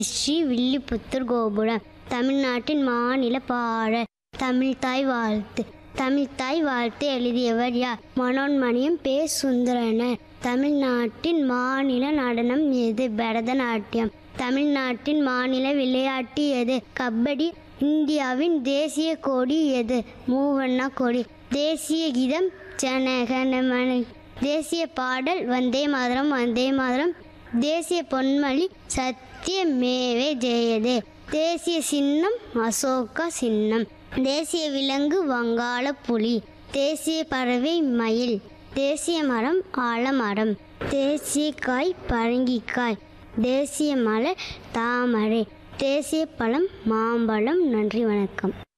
ஸ்ரீ வில்லிபுத்தூர் கோபுரம் தமிழ்நாட்டின் மாநில பாடல் தமிழ்தாய் வாழ்த்து தமிழ்தாய் வாழ்த்து எழுதியவர் யார் மனோன்மணியம் பே சுந்தரனர் தமிழ்நாட்டின் மாநில நடனம் எது பரதநாட்டியம் தமிழ்நாட்டின் மாநில விளையாட்டு எது கபடி இந்தியாவின் தேசிய கொடி எது மூவண்ணா கொடி தேசிய கீதம் ஜனகணமன தேசிய பாடல் வந்தே மாதரம் வந்தே மாதரம் தேசிய பொன்மொழி சத்தியமேவே ஜெயதே தேசிய சின்னம் அசோகா சின்னம் தேசிய விலங்கு வங்காள புலி தேசிய பறவை மயில் தேசிய மரம் ஆலமரம் தேசிய காய் பரங்கிக்காய் தேசிய மலர் தாமரை தேசிய பழம் மாம்பழம் நன்றி வணக்கம்